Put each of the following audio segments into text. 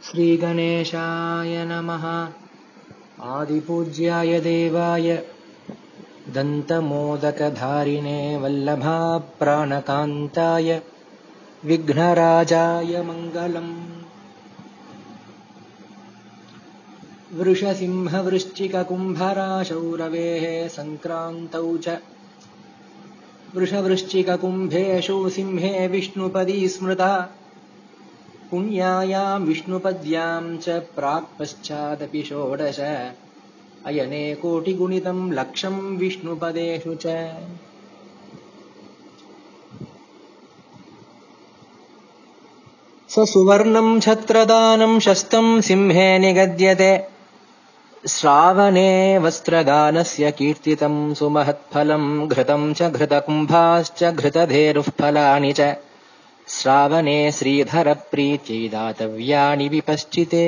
श्रीगणेशाय नमः आदिपूज्याय देवाय दन्तमोदकधारिणे वल्लभाप्राणकान्ताय विघ्नराजाय मङ्गलम् वृषसिंहवृश्चिककुम्भराशौ रवेः सङ्क्रान्तौ च वृषवृश्चिककुम्भेषु सिंहे विष्णुपदी स्मृता पुण्यायाम् विष्णुपद्याम् च प्राक्पश्चादपि षोडश अयने कोटिगुणितम् लक्षम् विष्णुपदेषु च स सुवर्णम् छत्रदानम् शस्तम् सिंहे निगद्यते श्रावणे वस्त्रदानस्य कीर्तितम् सुमहत्फलम् घृतम् च घृतकुम्भाश्च घृतधेरुः फलानि च श्रावणे श्रीधरप्रीत्यै दातव्यानि विपश्चिते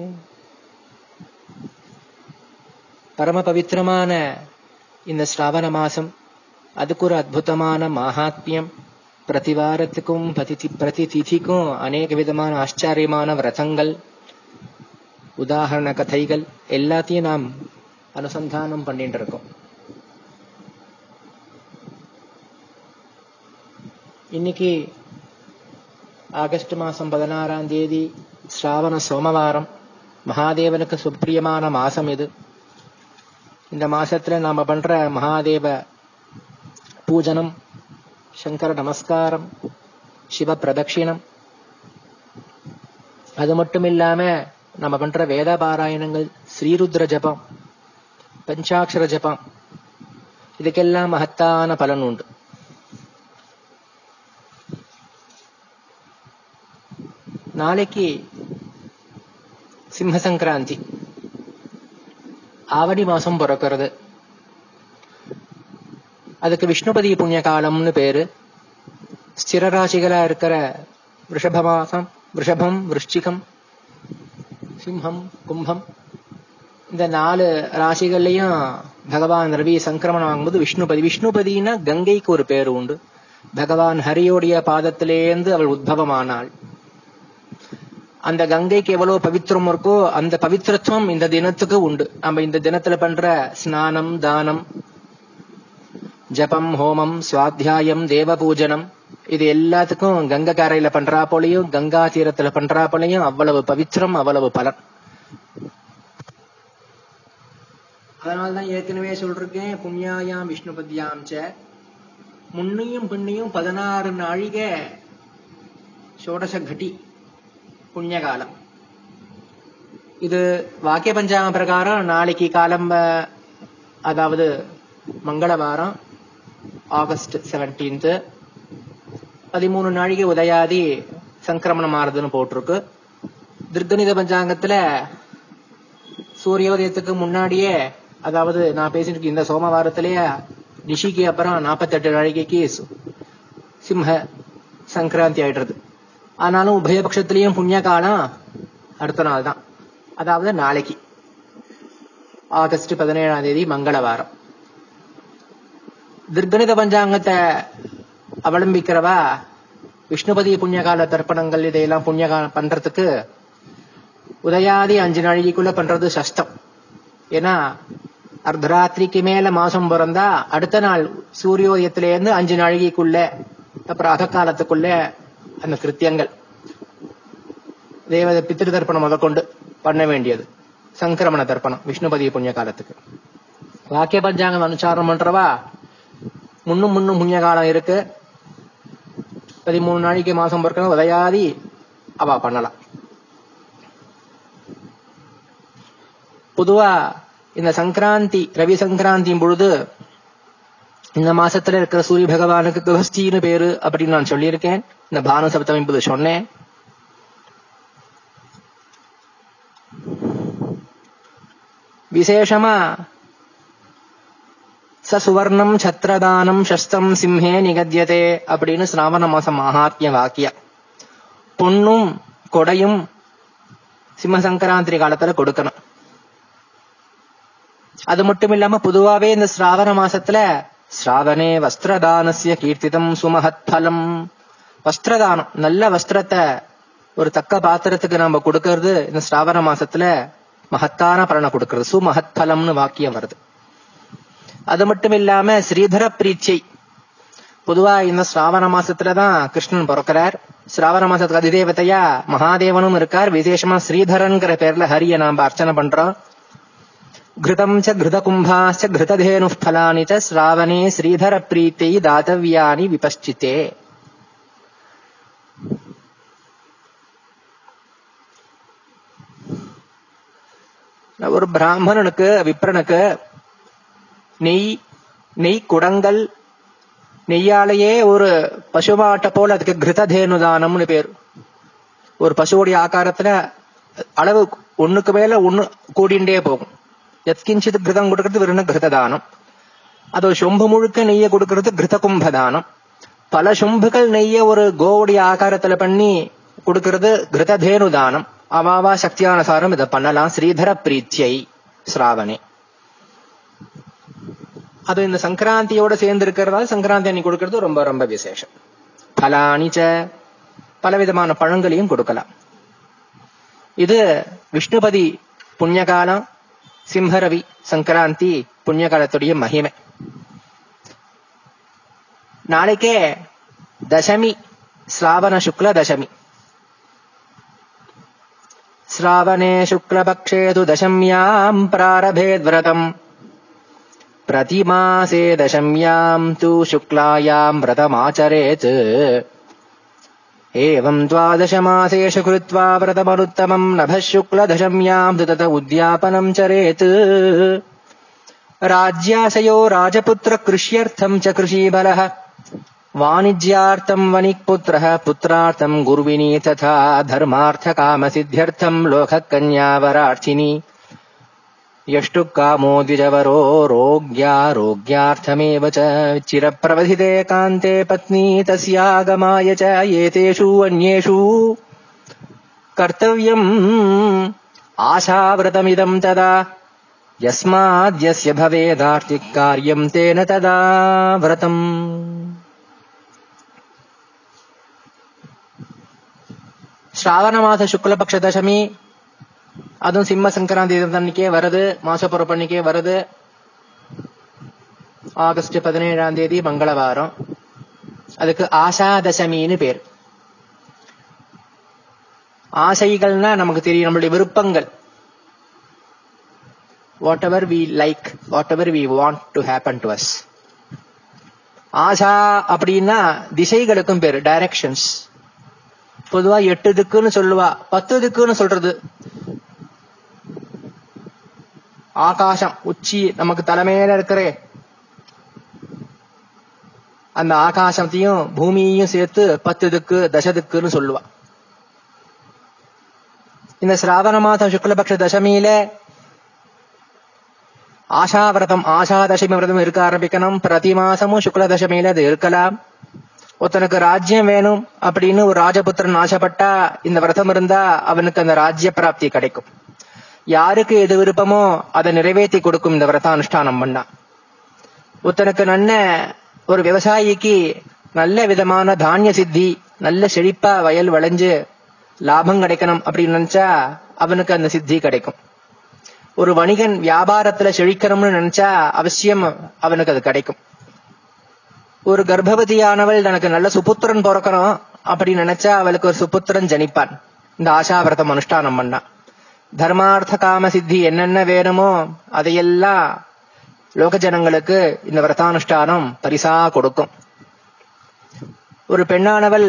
பரம பவித்திரமான இந்த ஸ்ராவண மாசம் அதுக்கு ஒரு அற்புதமான மகாத்மியம் பிரதிவாரத்துக்கும் பிரதி பிரதி திதிக்கும் அநேக விதமான ஆச்சரியமான விரதங்கள் உதாரண கதைகள் எல்லாத்தையும் நாம் அனுசந்தானம் பண்ணிட்டு இருக்கோம் இன்னைக்கு ஆகஸ்ட் மாசம் பதினாறாம் தேதி ஸ்ராவண சோமவாரம் மகாதேவனுக்கு சுப்பிரியமான மாசம் இது இந்த மாசத்துல நாம பண்ற மகாதேவ பூஜனம் சங்கர நமஸ்காரம் சிவ பிரதட்சிணம் அது மட்டும் இல்லாம நம்ம பண்ற வேத பாராயணங்கள் ஸ்ரீருத்ர ஜபம் பஞ்சாட்சர ஜபம் இதுக்கெல்லாம் மகத்தான பலன் உண்டு நாளைக்கு சிம்ம சங்கராந்தி ஆவணி மாசம் பிறக்கிறது அதுக்கு விஷ்ணுபதி புண்ணிய காலம்னு பேரு ஸ்திரராசிகளா இருக்கிற ரிஷப மாசம் ரிஷபம் விருஷ்டிகம் சிம்ஹம் கும்பம் இந்த நாலு ராசிகள்லயும் பகவான் ரவி சங்கிரமணம் வாங்கும்போது விஷ்ணுபதி விஷ்ணுபதினா கங்கைக்கு ஒரு பேரு உண்டு பகவான் ஹரியோடைய பாதத்திலேருந்து அவள் உத்பவமானாள் அந்த கங்கைக்கு எவ்வளவு பவித்திரம் இருக்கோ அந்த பவித்திரத்துவம் இந்த தினத்துக்கு உண்டு நம்ம இந்த தினத்துல பண்ற ஸ்நானம் தானம் ஜபம் ஹோமம் சுவாத்தியாயம் தேவ பூஜனம் இது எல்லாத்துக்கும் கங்கை கரையில பண்றா போலையும் கங்கா தீரத்துல பண்றா போலையும் அவ்வளவு பவித்திரம் அவ்வளவு பலன் அதனால்தான் ஏற்கனவே சொல்றேன் புண்ணியாயாம் விஷ்ணுபத்யாம் ச முன்னையும் பின்னையும் பதினாறு நாழிகை ஷோடச கட்டி புண்ணியகாலம் இது வாக்கிய பஞ்சாங்க பிரகாரம் நாளைக்கு காலம்ப அதாவது மங்களவாரம் ஆகஸ்ட் செவன்டீன்த் பதிமூணு நாழிகை உதயாதி சங்கிரமணம் ஆறுதுன்னு போட்டிருக்கு திருக்கணித பஞ்சாங்கத்துல சூரியோதயத்துக்கு முன்னாடியே அதாவது நான் பேசிட்டு இந்த சோமவாரத்திலேயே நிஷிக்கு அப்புறம் நாற்பத்தெட்டு நாழிகைக்கு சிம்ம சங்கராந்தி ஆயிடுறது ஆனாலும் உபயபட்சத்திலையும் புண்ணிய காலம் அடுத்த நாள் தான் அதாவது நாளைக்கு ஆகஸ்ட் பதினேழாம் தேதி மங்களவாரம் திருக்கணித பஞ்சாங்கத்தை அவலம்பிக்கிறவா விஷ்ணுபதி புண்ணியகால தர்ப்பணங்கள் இதையெல்லாம் புண்ணியகாலம் பண்றதுக்கு உதயாதி அஞ்சு நாழிகைக்குள்ள பண்றது சஷ்டம் ஏன்னா அர்த்தராத்திரிக்கு மேல மாசம் பிறந்தா அடுத்த நாள் சூரியோதயத்திலேருந்து அஞ்சு நாழிகைக்குள்ள அப்புறம் அகக்காலத்துக்குள்ள அந்த கிருத்தியங்கள் தேவத பித்திரு தர்ப்பணம் முதற்கொண்டு பண்ண வேண்டியது சங்கிரமண தர்ப்பணம் விஷ்ணுபதி புண்ணிய காலத்துக்கு வாக்கிய பஞ்சாங்கம் அனுச்சாரம் பண்றவா முன்னும் முன்னும் புண்ணிய காலம் இருக்கு பதிமூணு நாளைக்கு மாசம் பிறக்கணும் உதயாதி அவா பண்ணலாம் பொதுவா இந்த சங்கராந்தி ரவி சங்கராந்தியும் பொழுது இந்த மாசத்துல இருக்கிற சூரிய பகவானுக்கு குலஸ்தின்னு பேரு அப்படின்னு நான் சொல்லியிருக்கேன் இந்த பானு சப்தம் என்பது சொன்னேன் விசேஷமா ச சுவர்ணம் சத்ரதானம் சஸ்திரம் சிம்ஹே நிகத்தியதே அப்படின்னு சிராவண மாசம் மகாத்மிய வாக்கிய பொண்ணும் கொடையும் சிம்ம சங்கராந்திரி காலத்துல கொடுக்கணும் அது மட்டும் இல்லாம பொதுவாவே இந்த சிராவண மாசத்துல ஸ்ராவணே வஸ்திரதானசிய கீர்த்திதம் சுமஹத் பலம் வஸ்திரதானம் நல்ல வஸ்திரத்தை ஒரு தக்க பாத்திரத்துக்கு நாம கொடுக்கறது இந்த ஸ்ராவண மாசத்துல மகத்தான பலனை கொடுக்கறது சுமகத் பலம்னு வாக்கியம் வருது அது மட்டும் இல்லாம ஸ்ரீதர பிரீச்சை பொதுவா இந்த ஸ்ராவண மாசத்துலதான் கிருஷ்ணன் பிறக்கிறார் ஸ்ராவண மாசத்துக்கு அதிதேவதையா மகாதேவனும் இருக்கார் விசேஷமா ஸ்ரீதரன்கிற பேர்ல ஹரிய நாம அர்ச்சனை பண்றோம் घृतम् च घृतकुम्भाश्च घृतधेनुः फलानि च श्रावणे श्रीधरप्रीत्यै दातव्यानि विपश्चिते ஒரு பிராமணனுக்கு விப்ரனுக்கு நெய் நெய் குடங்கள் நெய்யாலேயே ஒரு பசுமாட்டை போல அதுக்கு கிருததேனு தானம்னு பேர் ஒரு பசுவுடைய ஆகாரத்துல அளவு ஒண்ணுக்கு மேல ஒண்ணு கூடிண்டே போகும் எத்கிஞ்சித் கிருதம் கொடுக்கறது வெறும் கிருததானம் அது சொம்பு முழுக்க நெய்ய கொடுக்கறது கிருத கும்பதானம் பல சொம்புகள் நெய்ய ஒரு கோவுடைய ஆகாரத்துல பண்ணி கொடுக்கறது கிருததேனு தானம் அவாவா சக்தியானுசாரம் இதை பண்ணலாம் ஸ்ரீதர பிரீத்தியை ஸ்ராவணே அது இந்த சங்கராந்தியோட சேர்ந்து இருக்கிறதால சங்கராந்தி அன்னைக்கு கொடுக்கறது ரொம்ப ரொம்ப விசேஷம் பலானிச்ச பலவிதமான பழங்களையும் கொடுக்கலாம் இது விஷ்ணுபதி புண்ணியகாலம் சிம்ஹரவி சங்கராந்தி புண்ணியகாலத்துடைய மகிமை நாளைக்கே தசமி ஸ்ராவண சுக்ல தசமி श्रावणे शुक्लपक्षे तु दशम्याम् प्रारभेद्व्रतम् प्रतिमासे दशम्याम् तु शुक्लायाम् व्रतमाचरेत् एवम् द्वादशमासेषु कृत्वा व्रतमनुत्तमम् नभः शुक्लदशम्याम् तु तत उद्यापनम् चरेत् राज्याशयो राजपुत्रकृष्यर्थम् च कृषीबलः वाणिज्यार्थम् वणिक्पुत्रः पुत्रार्थम् गुर्विणी तथा धर्मार्थकामसिद्ध्यर्थम् लोककन्यावरार्चिनी यष्टुः कामो द्विजवरो रोग्यारोग्यार्थमेव च चिरप्रवधिते कान्ते पत्नी तस्यागमाय च एतेषु अन्येषु कर्तव्यम् आशाव्रतमिदम् तदा यस्माद्यस्य भवेदार्थिः कार्यम् तेन तदा व्रतम् ஸ்ராவண மாச சுக்லபக்ஷ தசமி அதுவும் சிம்ம சங்கராந்தி அன்னைக்கே வருது மாச பொறுப்பன்னைக்கே வருது ஆகஸ்ட் பதினேழாம் தேதி மங்களவாரம் அதுக்கு ஆஷா தசமின்னு பேர் ஆசைகள்னா நமக்கு தெரியும் நம்மளுடைய விருப்பங்கள் whatever we like whatever we want to happen to us ஆஷா அப்படின்னா திசைகளுக்கும் பேரு டைரக்ஷன்ஸ் பொதுவா எட்டு திக்குன்னு சொல்லுவா பத்து திக்குன்னு சொல்றது ஆகாசம் உச்சி நமக்கு தலைமையில இருக்கிற அந்த ஆகாசத்தையும் பூமியையும் சேர்த்து பத்து திக்கு தசதிக்குன்னு சொல்லுவா இந்த சிராவண மாதம் சுக்லபக்ஷ தசமியில ஆஷா விரதம் ஆஷா தசமி விரதம் இருக்க ஆரம்பிக்கணும் பிரதி மாசமும் சுக்ல தசமியில அது இருக்கலாம் ஒருத்தனுக்கு ராஜ்யம் வேணும் அப்படின்னு ஒரு ராஜபுத்திரன் ஆசைப்பட்டா இந்த விரதம் இருந்தா அவனுக்கு அந்த ராஜ்ய பிராப்தி கிடைக்கும் யாருக்கு எது விருப்பமோ அதை நிறைவேற்றி கொடுக்கும் இந்த விரத அனுஷ்டானம் பண்ணா ஒருத்தனுக்கு நல்ல ஒரு விவசாயிக்கு நல்ல விதமான தானிய சித்தி நல்ல செழிப்பா வயல் விளைஞ்சு லாபம் கிடைக்கணும் அப்படின்னு நினைச்சா அவனுக்கு அந்த சித்தி கிடைக்கும் ஒரு வணிகன் வியாபாரத்துல செழிக்கணும்னு நினைச்சா அவசியம் அவனுக்கு அது கிடைக்கும் ஒரு கர்ப்பவதியானவள் தனக்கு நல்ல சுபுத்திரன் பிறக்கணும் அப்படின்னு நினைச்சா அவளுக்கு ஒரு சுபுத்திரன் ஜனிப்பான் இந்த ஆசாவிரதம் அனுஷ்டானம் பண்ணா தர்மார்த்த காம சித்தி என்னென்ன வேணுமோ அதையெல்லாம் லோக ஜனங்களுக்கு இந்த விரதானுஷ்டானம் பரிசா கொடுக்கும் ஒரு பெண்ணானவள்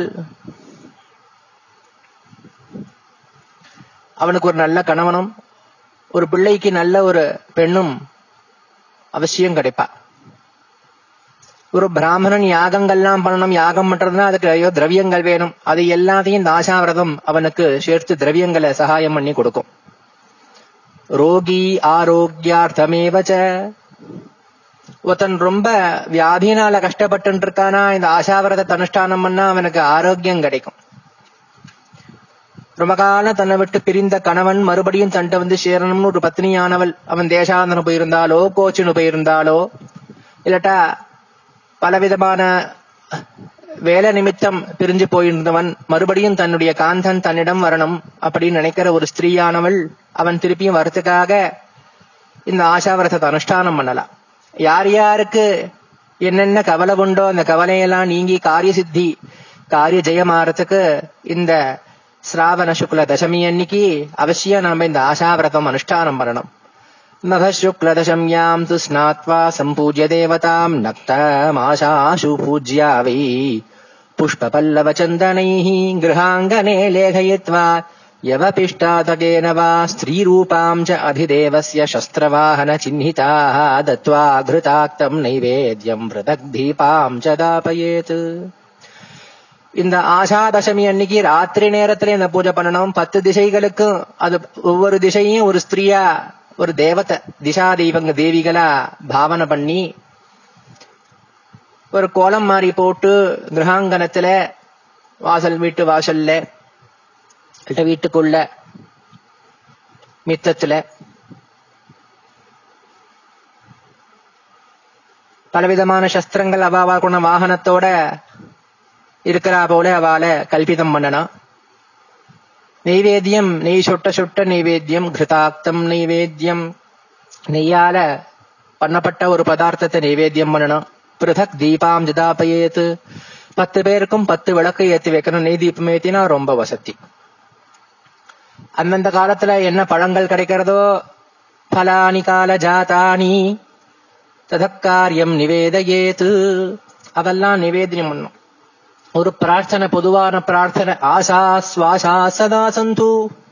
அவனுக்கு ஒரு நல்ல கணவனும் ஒரு பிள்ளைக்கு நல்ல ஒரு பெண்ணும் அவசியம் கிடைப்பா ஒரு பிராமணன் யாகங்கள்லாம் பண்ணணும் யாகம் பண்றதுன்னா அதுக்கு ஐயோ திரவியங்கள் வேணும் அது எல்லாத்தையும் தாசாவிரதம் அவனுக்கு சேர்த்து திரவியங்களை சகாயம் பண்ணி கொடுக்கும் ரோகி ஆரோக்கியார்த்தமேவச்ச ஒருத்தன் ரொம்ப வியாதினால கஷ்டப்பட்டு இருக்கானா இந்த ஆசாவிரதத்தை அனுஷ்டானம் பண்ணா அவனுக்கு ஆரோக்கியம் கிடைக்கும் ரொம்ப காலம் தன்னை விட்டு பிரிந்த கணவன் மறுபடியும் தன்ட்ட வந்து சேரணும்னு ஒரு பத்னியானவள் அவன் தேசாந்தரம் போயிருந்தாலோ கோச்சுன்னு போயிருந்தாலோ இல்லட்டா பலவிதமான வேலை நிமித்தம் பிரிஞ்சு போயிருந்தவன் மறுபடியும் தன்னுடைய காந்தன் தன்னிடம் வரணும் அப்படின்னு நினைக்கிற ஒரு ஸ்திரீயானவள் அவன் திருப்பியும் வரத்துக்காக இந்த ஆசாவிரதத்தை அனுஷ்டானம் பண்ணலாம் யார் யாருக்கு என்னென்ன கவலை உண்டோ அந்த கவலையெல்லாம் நீங்கி காரிய சித்தி காரிய ஜெயமாறதுக்கு இந்த ஸ்ராவண சுக்ல தசமி அன்னைக்கு அவசியம் நாம இந்த ஆசாவிரதம் அனுஷ்டானம் பண்ணணும் नभः शुक्लदशम्याम् तु स्नात्वा सम्पूज्य देवताम् नक्तमाशाशु पूज्या वै पुष्पपल्लवचन्दनैः गृहाङ्गने लेखयित्वा यवपिष्टातकेन वा स्त्रीरूपाम् च अभिदेवस्य शस्त्रवाहनचिह्निताः दत्त्वा घृताक्तम् नैवेद्यम् पृथग्दीपाम् च दापयेत् இந்த ஆஷாதசமி அன்னைக்கு ராத்திரி நேரத்துல இந்த பூஜை பண்ணணும் பத்து திசைகளுக்கும் அது ஒவ்வொரு திசையும் ஒரு ஸ்திரீயா ஒரு தேவத்தை திசா தெய்வங்க தேவிகளா பாவனை பண்ணி ஒரு கோலம் மாதிரி போட்டு கிரகாங்கனத்துல வாசல் வீட்டு வாசல்ல இல்ல வீட்டுக்குள்ள மித்தத்துல பலவிதமான சஸ்திரங்கள் அவாவா கொண்ட வாகனத்தோட இருக்கிறா போல அவளை கல்பிதம் பண்ணனா நைவேத்தியம் நெய் சொட்ட சொட்ட நைவேத்தியம் கிருதாக்தம் நைவேத்தியம் நெய்யால பண்ணப்பட்ட ஒரு பதார்த்தத்தை நைவேத்தியம் பண்ணணும் பிருதக் தீபாம் ஜதாபயேத்து பத்து பேருக்கும் பத்து விளக்கு ஏத்தி வைக்கணும் நெய் தீபம் ஏத்தினா ரொம்ப வசதி அந்தந்த காலத்துல என்ன பழங்கள் கிடைக்கிறதோ பலானி கால ஜாதானி ததக்காரியம் நிவேதயேத்து அதெல்லாம் நிவேதனம் பண்ணும் ஒரு பிரார்த்தனை பொதுவான பிரார்த்தனை ஆசா சுவாசா சதா சந்து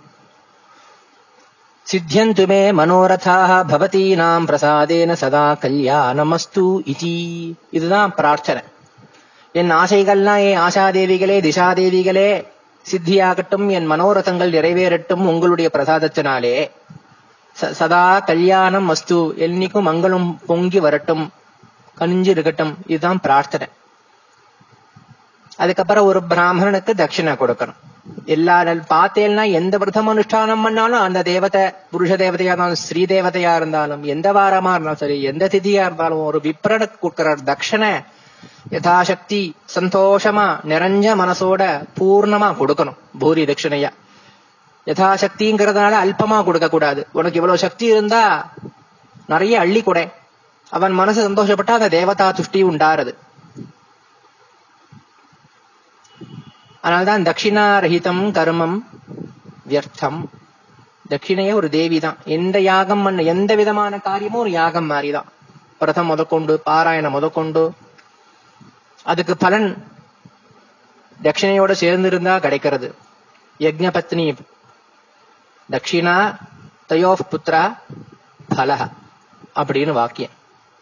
சித்தியந்து மே மனோரதாக பவதீனாம் பிரசாதேன சதா கல்யாணமஸ்து இதி இதுதான் பிரார்த்தனை என் ஆசைகள்லாம் என் ஆசாதேவிகளே திசாதேவிகளே சித்தியாகட்டும் என் மனோரதங்கள் நிறைவேறட்டும் உங்களுடைய பிரசாதத்தினாலே சதா கல்யாணம் மஸ்து என்னைக்கும் மங்களம் பொங்கி வரட்டும் கனிஞ்சு இருக்கட்டும் இதுதான் பிரார்த்தனை அதுக்கப்புறம் ஒரு பிராமணனுக்கு தட்சிணை கொடுக்கணும் எல்லா பார்த்தேன்னா எந்த விரதம் அனுஷ்டானம் பண்ணாலும் அந்த தேவதை புருஷ தேவதையா இருந்தாலும் ஸ்ரீ தேவதையா இருந்தாலும் எந்த வாரமா இருந்தாலும் சரி எந்த திதியா இருந்தாலும் ஒரு விப்ரனுக்கு கொடுக்கிற தட்சணை யதாசக்தி சந்தோஷமா நிறைஞ்ச மனசோட பூர்ணமா கொடுக்கணும் பூரி தட்சிணையா யதாசக்திங்கிறதுனால அல்பமா கொடுக்க கூடாது உனக்கு இவ்வளவு சக்தி இருந்தா நிறைய அள்ளி கொடை அவன் மனசு சந்தோஷப்பட்டா அந்த தேவதா துஷ்டி உண்டாருது அதனால்தான் தட்சிணாரகிதம் கர்மம் வியர்த்தம் தட்சிணையே ஒரு தேவி தான் எந்த யாகம் பண்ண எந்த விதமான காரியமும் ஒரு யாகம் மாதிரிதான் பிரதம் முதற்கொண்டு பாராயணம் முதற்கொண்டு அதுக்கு பலன் தட்சிணையோட சேர்ந்து இருந்தா கிடைக்கிறது யஜ்ஞ பத்னி தட்சிணா தயோ புத்திரா பலஹ அப்படின்னு வாக்கியம்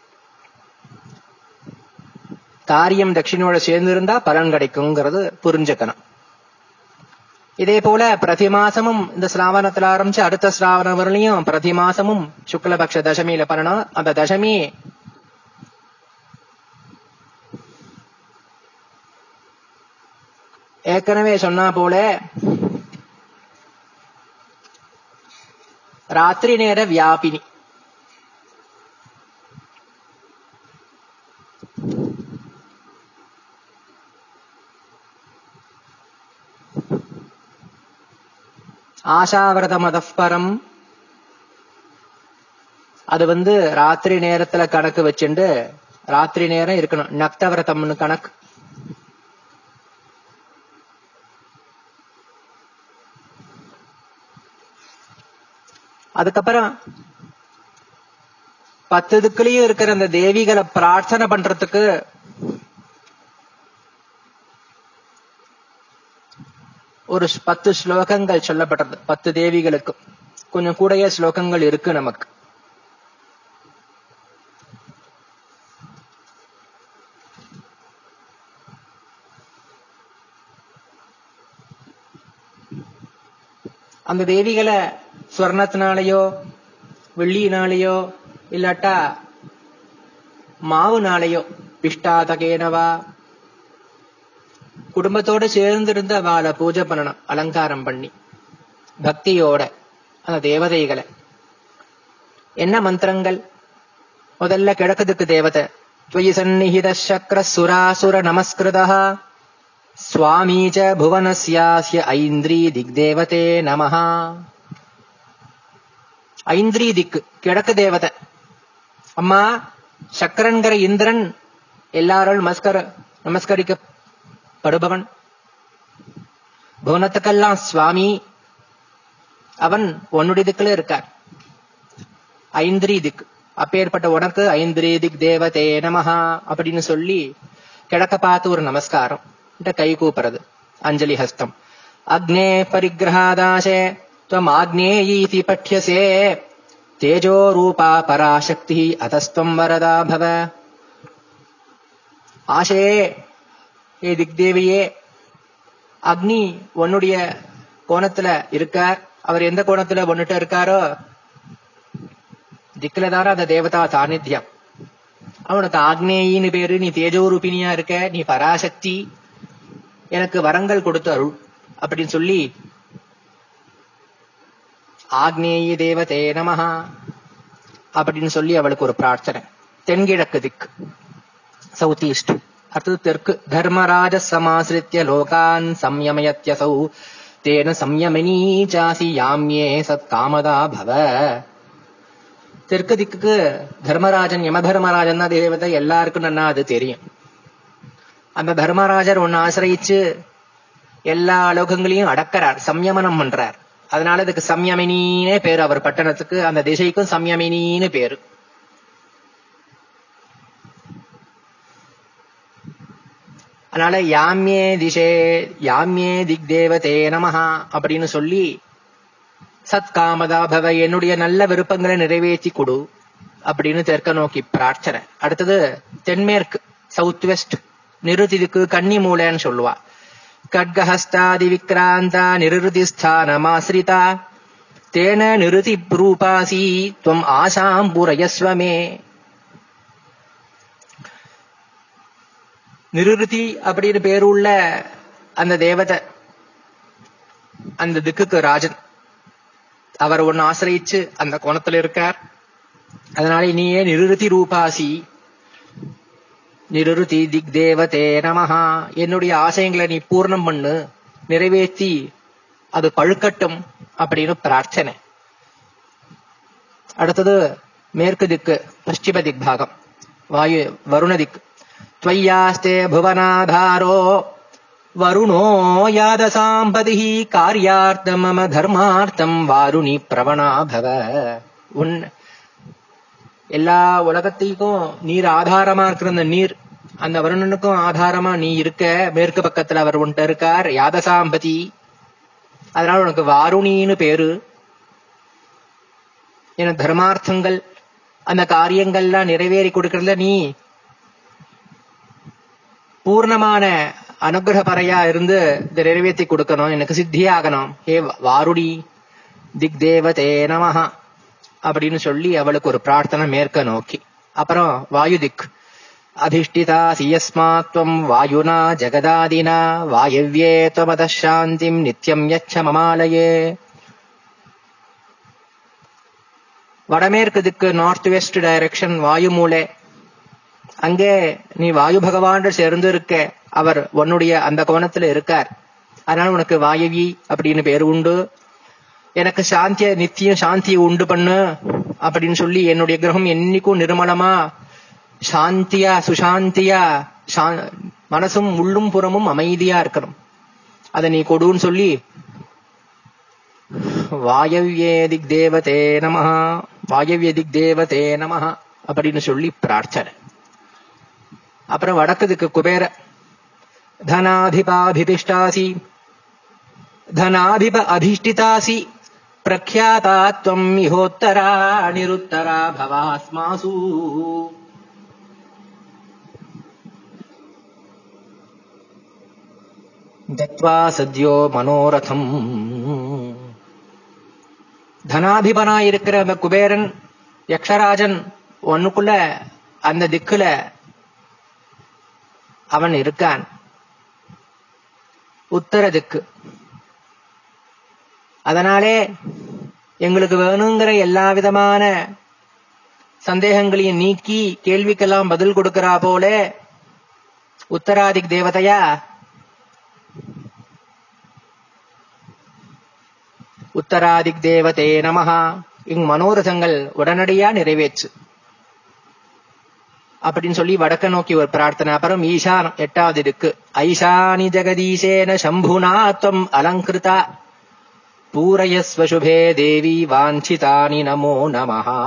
காரியம் தட்சிணையோட சேர்ந்து இருந்தா பலன் கிடைக்குங்கிறது புரிஞ்சுக்கணும் இதே போல பிரதி மாசமும் இந்த சிராவணத்துல ஆரம்பிச்சு அடுத்த சிராவணம் வரலையும் பிரதி மாசமும் சுக்லபக்ஷ தசமியில பண்ணணும் அந்த தசமி ஏற்கனவே சொன்னா போல ராத்திரி நேர வியாபினி ஆசாவிரத மதப்பரம் அது வந்து ராத்திரி நேரத்துல கணக்கு வச்சுண்டு ராத்திரி நேரம் இருக்கணும் நக்தவிரதம்னு கணக்கு அதுக்கப்புறம் பத்து இதுக்குலயும் இருக்கிற அந்த தேவிகளை பிரார்த்தனை பண்றதுக்கு ஒரு பத்து ஸ்லோகங்கள் சொல்லப்பட்டது பத்து தேவிகளுக்கு கொஞ்சம் கூடைய ஸ்லோகங்கள் இருக்கு நமக்கு அந்த தேவிகளை ஸ்வர்ணத்தினாலேயோ வெள்ளியினாலேயோ இல்லாட்டா மாவுனாலேயோ பிஷ்டாதகேனவா குடும்பத்தோட சேர்ந்திருந்து அவளை பூஜை பண்ணணும் அலங்காரம் பண்ணி பக்தியோட அந்த தேவதைகளை என்ன மந்திரங்கள் முதல்ல கிழக்குதுக்கு தேவதை त्वयि सन्निहितः शक्रः सुरासुर नमस्कृतः சுவாமி ச புவனஸ்யாஸ்ய ஐந்திரி திக்தேவதே நமஹ ஐந்திரி திக்கு கிழக்கு தேவதை அம்மா சக்கரன்கிற இந்திரன் எல்லாரும் நமஸ்கர நமஸ்கரிக்கப்படுபவன் புவனத்துக்கெல்லாம் சுவாமி அவன் உன்னுடைய திக்குல இருக்கார் ஐந்திரி திக் அப்பேற்பட்ட உனக்கு ஐந்திரி திக் தேவதே நமஹா அப்படின்னு சொல்லி கிழக்க பார்த்து ஒரு நமஸ்காரம் கை கூப்புறது அஞ்சலி ஹஸ்தம் அக்னே பரிகிரகாதாசே त्वम् आग्नेयीति पठ्यसे तेजो रूपा पराशक्तिः अतस्त्वम् वरदा भव ஆசையே ஏ திக்தேவியே அக்னி உன்னுடைய கோணத்துல இருக்கார் அவர் எந்த கோணத்துல ஒன்னுட்ட இருக்காரோ திக்குல தானே அந்த தேவதா சாநித்தியம் அவனுக்கு ஆக்னேயின்னு பேரு நீ தேஜோரூபினியா இருக்க நீ பராசக்தி எனக்கு வரங்கள் கொடுத்து அருள் அப்படின்னு சொல்லி ஆக்னேயி தேவதே நமஹா அப்படின்னு சொல்லி அவளுக்கு ஒரு பிரார்த்தனை தென்கிழக்கு திக்கு சவுத் ஈஸ்ட் அடுத்தது தெற்கு தர்மராஜ சமாசிரித்திய லோகான் சம்யமயத்யசௌ தேன சம்யமினி சாசி யாமியே சத் காமதா பவ தெற்கு திக்குக்கு தர்மராஜன் யம தர்மராஜன் தான் தேவதை எல்லாருக்கும் நன்னா அது தெரியும் அந்த தர்மராஜர் ஒன்னு ஆசிரியிச்சு எல்லா லோகங்களையும் அடக்கிறார் சம்யமனம் பண்றார் அதனால இதுக்கு சம்யமினினே பேரு அவர் பட்டணத்துக்கு அந்த திசைக்கும் சம்யமினின்னு பேரு அதனால யாமியே திசே யாமியே திக் தேவதே நமஹா அப்படின்னு சொல்லி சத் காமதா பவ என்னுடைய நல்ல விருப்பங்களை நிறைவேற்றி கொடு அப்படின்னு தெற்க நோக்கி பிரார்த்தனை அடுத்தது தென்மேற்கு சவுத் வெஸ்ட் நிருதிக்கு கன்னி மூலைன்னு சொல்லுவா खड्गहस्तादि विक्रान्ता निरुतिस्थानमाश्रिता तेन निरुतिरूपासी त्वम् आशाम् पूरयस्व मे நிருதி அப்படின்னு பேருள்ள அந்த தேவதை அந்த திக்குக்கு ராஜன் அவர் ஒன்னு ஆசிரியிச்சு அந்த கோணத்துல இருக்கார் அதனால நீயே நிருதி ரூபாசி நிருதி திக் தேவதே நமஹா என்னுடைய ஆசைங்களை நீ பூர்ணம் பண்ணு நிறைவேற்றி அது பழுக்கட்டும் அப்படின்னு பிரார்த்தனை அடுத்தது மேற்கு திக்கு பশ্চিம திக் பாகம் வாயு வருண திக் त्वय्यास्ते भुवनाधारो वरुणो यादसाम्पतिः कार्यार्थम् मम धर्मार्थम् வாருணி பிரவணா பவ உன் எல்லா உலகத்தையும் நீர் ஆதாரமா இருக்கிற அந்த நீர் அந்த வருணனுக்கும் ஆதாரமா நீ இருக்க மேற்கு பக்கத்துல அவர் உன்ட்ட இருக்கார் யாதசாம்பதி அதனால உனக்கு வாருணின்னு பேரு என தர்மார்த்தங்கள் அந்த காரியங்கள்லாம் நிறைவேறி கொடுக்கறதுல நீ பூர்ணமான அனுகிரக பறையா இருந்து இதை நிறைவேற்றி கொடுக்கணும் எனக்கு சித்தியாகணும் ஹே வாருடி திக் தேவதே நமஹா அப்படின்னு சொல்லி அவளுக்கு ஒரு பிரார்த்தனை மேற்க நோக்கி அப்புறம் வாயு திக் அதிஷ்டிதா சியஸ்மாத்வம் வாயுனா ஜெகதாதினா வாயவ்யே துவமத சாந்திம் நித்யம் யச்ச மமாலயே வடமேற்கு திக்கு நார்த் வெஸ்ட் டைரக்ஷன் வாயு மூலை அங்கே நீ வாயு பகவான் சேர்ந்து இருக்க அவர் உன்னுடைய அந்த கோணத்துல இருக்கார் அதனால உனக்கு வாயவி அப்படின்னு பேரு உண்டு எனக்கு சாந்திய நித்தியம் சாந்தியை உண்டு பண்ணு அப்படின்னு சொல்லி என்னுடைய கிரகம் என்னைக்கும் நிர்மலமா சாந்தியா சுசாந்தியா மனசும் உள்ளும் புறமும் அமைதியா இருக்கணும் அதை நீ கொடுன்னு சொல்லி வாயவ்யே திக் தேவதே நமஹா வாயவ்ய திக் தேவதே நமஹா அப்படின்னு சொல்லி பிரார்த்தனை அப்புறம் வடக்குதுக்கு குபேர தனாதிபாபிதிஷ்டாசி தனாதிப அதிஷ்டிதாசி பிரக்யாதா त्वम् இஹோத்தரா நிருத்தரா பவாஸ்மாசு தத்வா சத்யோ மனோரதம் தனாதிபனாயிருக்கிற அந்த குபேரன் யக்ஷராஜன் ஒன்னுக்குள்ள அந்த திக்குல அவன் இருக்கான் உத்தர திக்கு அதனாலே எங்களுக்கு வேணுங்கிற எல்லா விதமான சந்தேகங்களையும் நீக்கி கேள்விக்கெல்லாம் பதில் கொடுக்கிறா போல உத்தராதிக் தேவதையா உத்தராதிக் தேவதே நமஹா இங் மனோரதங்கள் உடனடியா நிறைவேற்று அப்படின்னு சொல்லி வடக்க நோக்கி ஒரு பிரார்த்தனை அப்புறம் ஈசானம் எட்டாவது இருக்கு ஐஷானி ஜெகதீசேன சம்புநாத்வம் அலங்கிருதா பூரயஸ்வ சுபே தேவி வாஞ்சிதானி நமோ நமஹா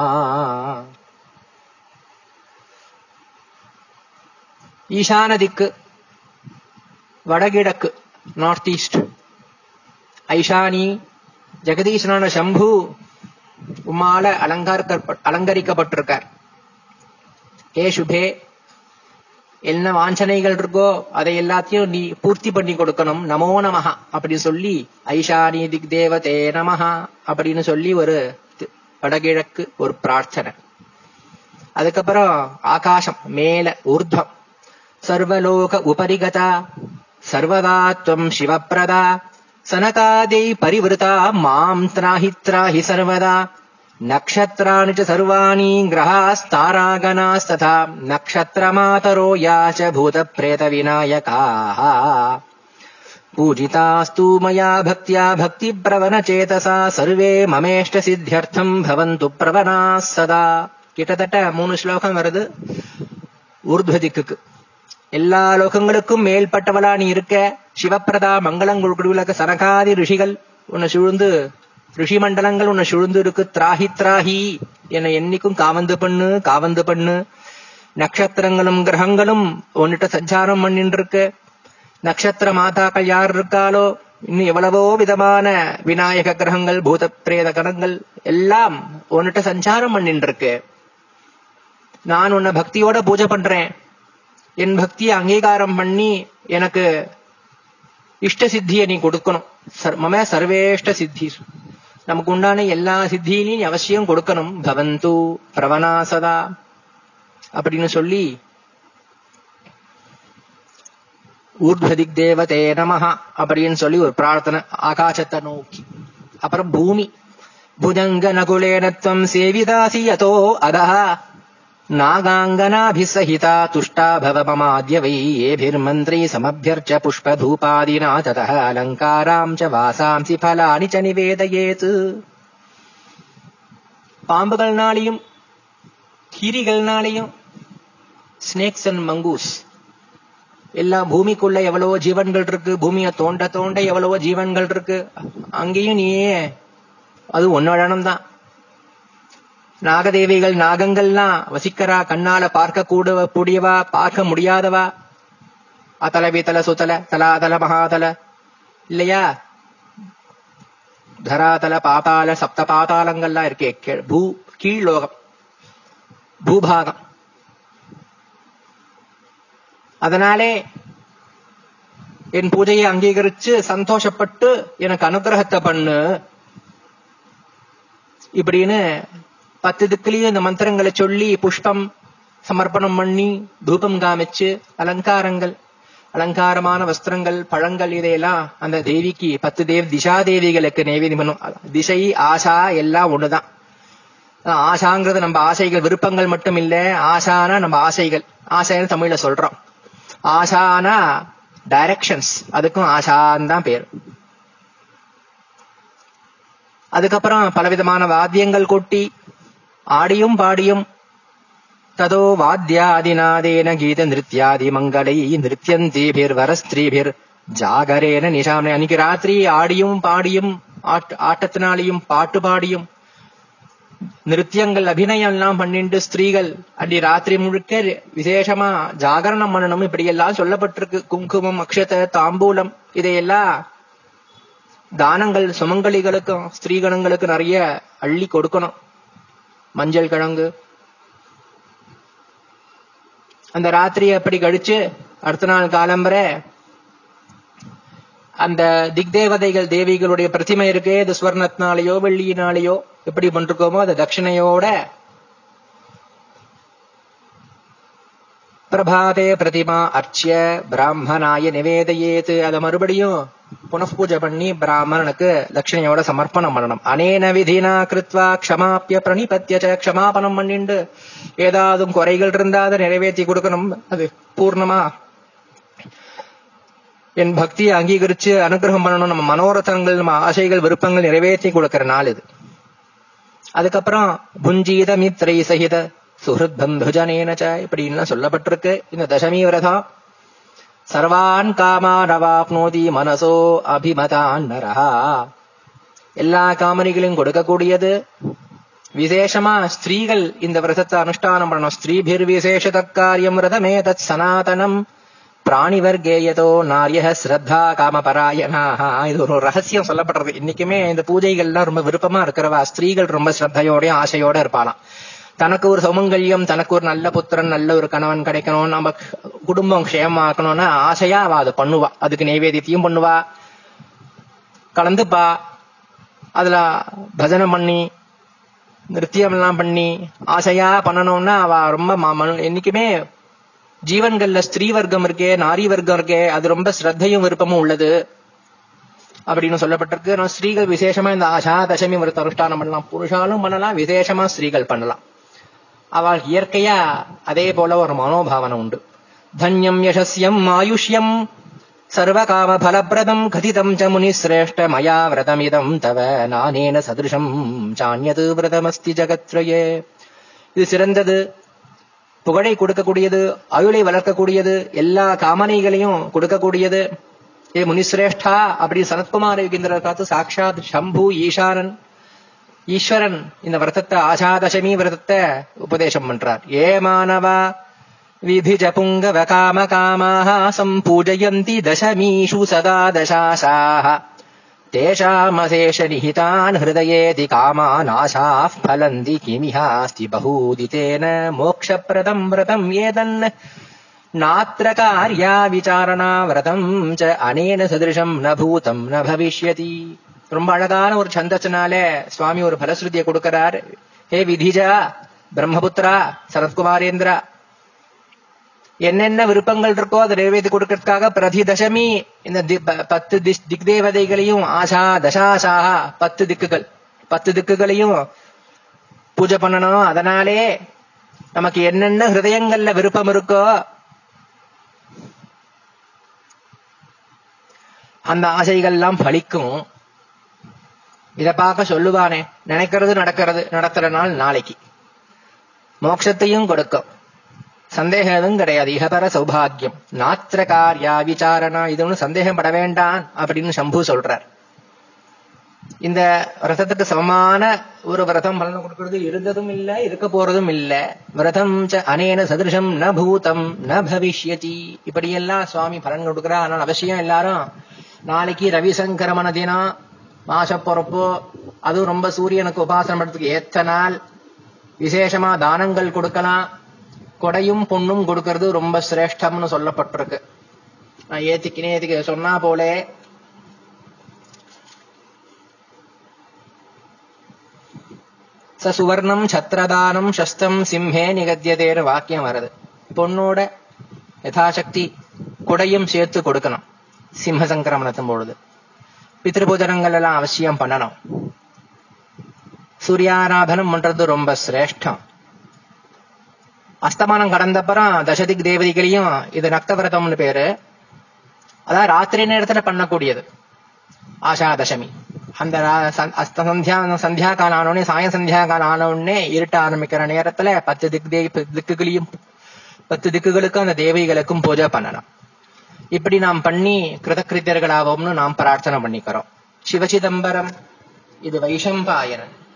ஈசான திக்கு வடகிழக்கு நார்த் ஈஸ்ட் ஐஷானி ஜெகதீசனான சம்பு உம்மால அலங்கார அலங்கரிக்கப்பட்டிருக்கார் ஏ சுபே என்ன வாஞ்சனைகள் இருக்கோ அதை எல்லாத்தையும் நீ பூர்த்தி பண்ணி கொடுக்கணும் நமோ நமஹா அப்படி சொல்லி ஐஷானி திக் தேவதே நமஹா அப்படின்னு சொல்லி ஒரு தி- வடகிழக்கு ஒரு பிரார்த்தனை அதுக்கப்புறம் ஆகாசம் மேல ஊர்த்வம் சர்வலோக உபரிகதா சர்வதாத்வம் சிவப்பிரதா சனகாதை பரிவிருதா மாம் திராஹி திராஹி சர்வதா நக்ஷத்ராணி ச சர்வாணி கிரகாஸ்தாராகணாஸ்ததா நக்ஷத்ரமாதரோ யா ச பூதப்ரேத விநாயகாः पूजितास्तु मया भक्त्या भक्तिप्रवनचेतसा सर्वे ममेष्टसिद्ध्यर्थम् भवन्तु प्रवणाः सदा கிட்டத்தட்ட மூணு ஸ்லோகம் வருது ஊர்த்வ திக்குக்கு எல்லா லோகங்களுக்கும் மேல்பட்டவளா நீ இருக்க சிவப்பிரதா மங்களங்கள் குழுவிலக்க சனகாதி ரிஷிகள் உன்னை சூழ்ந்து ரிஷி மண்டலங்கள் உன்னை சூழ்ந்து இருக்கு திராஹி திராஹி என்னை என்னைக்கும் காவந்து பண்ணு காவந்து பண்ணு நட்சத்திரங்களும் கிரகங்களும் உன்னிட்ட சஞ்சாரம் பண்ணிட்டு இருக்கு நட்சத்திர மாதாக்கள் யார் இருக்காளோ இன்னும் எவ்வளவோ விதமான விநாயக கிரகங்கள் பூத பிரேத கணங்கள் எல்லாம் உன்னிட்ட சஞ்சாரம் பண்ணிட்டு இருக்கு நான் உன்னை பக்தியோட பூஜை பண்றேன் என் பக்தியை அங்கீகாரம் பண்ணி எனக்கு இஷ்ட சித்தியை நீ கொடுக்கணும் சர்- மம சர்வேஷ்ட சித்தி நமக்கு உண்டான எல்லா சித்தியும் நீ அவசியம் கொடுக்கணும் பவந்து பிரவனா சதா அப்படின்னு சொல்லி ஊர்த்வதிக் தேவதே நமஹ அப்படின்னு சொல்லி ஒரு பிரார்த்தனை ஆகாசத்தை நோக்கி அப்புறம் பூமி புஜங்க நகுலேனத்வம் சேவிதாசி யதோ அதஹ नागाङ्गनाभिसहिता तुष्टा भव ममाद्य वै येभिर्मन्त्री समभ्यर्च पुष्पधूपादिना ततः अलङ्काराम् च वासांसि फलानि च निवेदयेत् பாம்புகள்னாலையும் கீரிகள்னாலையும் ஸ்னேக்ஸ் அண்ட் மங்கூஸ் எல்லாம் பூமிக்குள்ள எவ்வளவோ ஜீவன்கள் இருக்கு பூமியை தோண்ட தோண்ட எவ்வளவோ ஜீவன்கள் இருக்கு அங்கேயும் நீயே அது உன்னோட தான் நாகதேவிகள் நாகங்கள்லாம் வசிக்கிறா கண்ணால பார்க்க கூட கூடியவா பார்க்க முடியாதவா அதல விதல சுதல தலாதல மகாதல இல்லையா தராதல பாதாள சப்த பாதாளங்கள்லாம் இருக்கே கீழ் பூ கீழ்லோகம் பூபாகம் அதனாலே என் பூஜையை அங்கீகரிச்சு சந்தோஷப்பட்டு எனக்கு அனுகிரகத்தை பண்ணு இப்படின்னு பத்து திக்குலயும் இந்த மந்திரங்களை சொல்லி புஷ்பம் சமர்ப்பணம் பண்ணி தூபம் காமிச்சு அலங்காரங்கள் அலங்காரமான வஸ்திரங்கள் பழங்கள் இதையெல்லாம் அந்த தேவிக்கு பத்து தேவ் திசா தேவிகளுக்கு நைவேத்தியம் பண்ணும் திசை ஆசா எல்லாம் ஒண்ணுதான் ஆசாங்கிறது நம்ம ஆசைகள் விருப்பங்கள் மட்டும் இல்ல ஆசானா நம்ம ஆசைகள் ஆசைன்னு தமிழ்ல சொல்றோம் ஆசானா டைரக்ஷன்ஸ் அதுக்கும் ஆசான் தான் பேர் அதுக்கப்புறம் பலவிதமான வாத்தியங்கள் கொட்டி ஆடியும் பாடியும் ததோ வாத்தியாதிநாதேன கீத நிருத்தியாதி மங்களை நிருத்தியந்தீபிர் வரஸ்திரீபிர் ஜாகரேன நிஷாமனை அன்னைக்கு ராத்திரி ஆடியும் பாடியும் ஆட்ட ஆட்டத்தினாலையும் பாட்டு பாடியும் நிருத்தியங்கள் அபிநயம் எல்லாம் பண்ணிட்டு ஸ்திரீகள் அடி ராத்திரி முழுக்க விசேஷமா ஜாகரணம் பண்ணணும் இப்படி எல்லாம் சொல்லப்பட்டிருக்கு குங்குமம் அக்ஷத தாம்பூலம் இதையெல்லாம் தானங்கள் சுமங்கலிகளுக்கும் ஸ்திரீகணங்களுக்கு நிறைய அள்ளி கொடுக்கணும் மஞ்சள் கிழங்கு அந்த ராத்திரியை அப்படி கழிச்சு அடுத்த நாள் காலம்பரை அந்த திக்தேவதைகள் தேவிகளுடைய பிரதிமை இருக்கே இது ஸ்வர்ணத்தினாலேயோ வெள்ளியினாலேயோ எப்படி பண்றோமோ அந்த தட்சிணையோட பிரபாதே பிரதிமா அர்ச்சிய பிராமணாய நிவேதையேத்து அதை மறுபடியும் புனఃபூஜை பண்ணி பிராமணனுக்கு தட்சிணையோட சமர்ப்பணம் பண்ணணும் அனேன விதினா கிருத்வா க்ஷமாப்பிய பிரணிபத்திய க்ஷமாபணம் பண்ணிண்டு ஏதாவது குறைகள் இருந்தா அதை நிறைவேற்றி கொடுக்கணும் அது பூர்ணமா என் பக்தியை அங்கீகரிச்சு அனுகிரகம் பண்ணணும் நம்ம மனோரதங்கள் நம்ம ஆசைகள் விருப்பங்கள் நிறைவேற்றி கொடுக்கிற நாள் இது அதுக்கப்புறம் புஞ்சீத மித்ரை சகித சுஹൃத் பந்துஜனேனச்ச இப்படின்லாம் சொல்லப்பட்டிருக்கு இந்த தசமி விரதம் சர்வான் காமான் அவாப்னோதி மனசோ அபிமதான் நரஹா எல்லா காமனிகளையும் கொடுக்கக்கூடியது விசேஷமா ஸ்திரீகள் இந்த விரதத்தை அனுஷ்டானம் பண்ணணும் ஸ்திரீபிர் விசேஷத காரியம் விரதமே தத் சனாதனம் பிராணிவர்கேயதோ நாரிய ஸ்ரத்தா காமபராயணாக இது ஒரு ரகசியம் சொல்லப்படுறது இன்னைக்குமே இந்த பூஜைகள்லாம் ரொம்ப விருப்பமா இருக்கிறவா ஸ்திரீகள் ரொம்ப ஸ்ரத்தையோடய ஆசையோட இருப்பாளாம் தனக்கு ஒரு சௌமங்கல்யம் தனக்கு ஒரு நல்ல புத்திரன் நல்ல ஒரு கணவன் கிடைக்கணும் நம்ம குடும்பம் க்ஷேமாக்கணும்னா ஆசையா அவ அதை பண்ணுவா அதுக்கு நைவேத்தியத்தையும் பண்ணுவா கலந்துப்பா அதுல பஜனை பண்ணி நிருத்தியம் எல்லாம் பண்ணி ஆசையா பண்ணணும்னா அவ ரொம்ப என்னைக்குமே ஜீவன்கள்ல ஸ்திரீ வர்க்கம் இருக்கே நாரி வர்க்கம் இருக்கே அது ரொம்ப ஸ்ரத்தையும் விருப்பமும் உள்ளது அப்படின்னு சொல்லப்பட்டிருக்கு நான் ஸ்திரீகள் விசேஷமா இந்த ஆஷா தசமி விரத அனுஷ்டானம் பண்ணலாம் புருஷாலும் பண்ணலாம் விசேஷமா ஸ்திரீகள் பண்ணலாம் அவள் இயற்கையா அதே போல ஒரு மனோபாவனை உண்டு தன்யம் யசஸ்யம் ஆயுஷ்யம் சர்வகாம பலப்பிரதம் கதிதம் ச முனிசிரேஷ்ட மயா விரதமிதம் தவ நானேன சதிருஷம் சான்யது விரதமஸ்தி ஜகத்ரயே இது சிறந்தது புகழை கொடுக்கக்கூடியது அயுளை வளர்க்கக்கூடியது எல்லா காமனைகளையும் கொடுக்கக்கூடியது ஏ முனிசிரேஷ்டா அப்படி சனத்குமார யோகிந்திரர் பார்த்து சாட்சாத் சம்பு ஈசானன் ஈஸ்வரன் இந்த விரதத்தை ஆஷாதசமி விரதத்தை உபதேசம் பண்றார் ஏ மாணவா விபிஜ புங்கவ காம காமாக சம்பூஜயந்தி தசமீஷு சதா தசாசாः तेषामशेष निहितान् हृदयेति कामानाशाः फलन्ति किमिहास्ति बहूदितेन मोक्षप्रदम् व्रतम् एतन् नात्र कार्या विचारणा व्रतम् च अनेन सदृशम् न भूतम् न भविष्यति ரொம்ப அழகான ஒரு சந்தத்தினால சுவாமி ஒரு பலஸ்ருதியை கொடுக்கிறார் ஹே விதிஜா பிரம்மபுத்திரா சரத்குமாரேந்திரா என்னென்ன விருப்பங்கள் இருக்கோ அதை நிறைவேற்றி கொடுக்கறதுக்காக பிரதி தசமி இந்த பத்து திக் தேவதைகளையும் ஆஷா தசாசாக பத்து திக்குகள் பத்து திக்குகளையும் பூஜை பண்ணணும் அதனாலே நமக்கு என்னென்ன ஹிருதயங்கள்ல விருப்பம் இருக்கோ அந்த ஆசைகள்லாம் பலிக்கும் இத பார்க்க சொல்லுவானே நினைக்கிறது நடக்கிறது நடத்துற நாள் நாளைக்கு மோட்சத்தையும் கொடுக்கும் சந்தேகம் எதுவும் கிடையாது இகபர சௌபாகியம் நாத்திர காரியா விசாரணா இது ஒன்றும் சந்தேகம் பட வேண்டாம் அப்படின்னு சம்பு சொல்றார் இந்த விரதத்துக்கு சமமான ஒரு விரதம் பலன் கொடுக்கறது இருந்ததும் இல்ல இருக்க போறதும் இல்ல விரதம் ச அனேன சதிருஷம் ந பூதம் ந பவிஷ்யதி இப்படியெல்லாம் சுவாமி பலன் கொடுக்கிறார் ஆனால் அவசியம் எல்லாரும் நாளைக்கு ரவிசங்கரமண தினம் மாச பொறுப்பு அதுவும் ரொம்ப சூரியனுக்கு உபாசனம் பண்றதுக்கு ஏத்த நாள் விசேஷமா தானங்கள் கொடுக்கலாம் கொடையும் பொண்ணும் கொடுக்கறது ரொம்ப சிரேஷ்டம்னு சொல்லப்பட்டிருக்கு நான் ஏத்திக்கு நேத்திக்கு சொன்னா போலே ச சுவர்ணம் சத்திரதானம் சஸ்தம் சிம்ஹே நிகத்தியதேன்னு வாக்கியம் வருது பொண்ணோட யதாசக்தி கொடையும் சேர்த்து கொடுக்கணும் சிம்ம சங்கிரமணத்தும் பொழுது பித்ருபூஜனங்கள் எல்லாம் அவசியம் பண்ணணும் சூரியாராதனம் பண்றது ரொம்ப சிரேஷ்டம் அஸ்தமானம் கடந்தப்புறம் தசதிக் தேவதைகளையும் இது நக்தவிரதம்னு பேரு அதான் ராத்திரி நேரத்துல பண்ணக்கூடியது ஆஷா தசமி அந்த அஸ்த சந்தியா சந்தியா காலம் ஆனோடனே சாய சந்தியா காலம் ஆனோடனே இருட்ட ஆரம்பிக்கிற நேரத்துல பத்து திக் தே திக்குகளையும் பத்து திக்குகளுக்கும் அந்த தேவைகளுக்கும் பூஜை பண்ணலாம் இப்படி நாம் பண்ணி கிருதகிருத்தியர்களாவோம்னு நாம் பிரார்த்தனை பண்ணிக்கிறோம் சிவசிதம்பரம் இது வைஷம்பாயனன்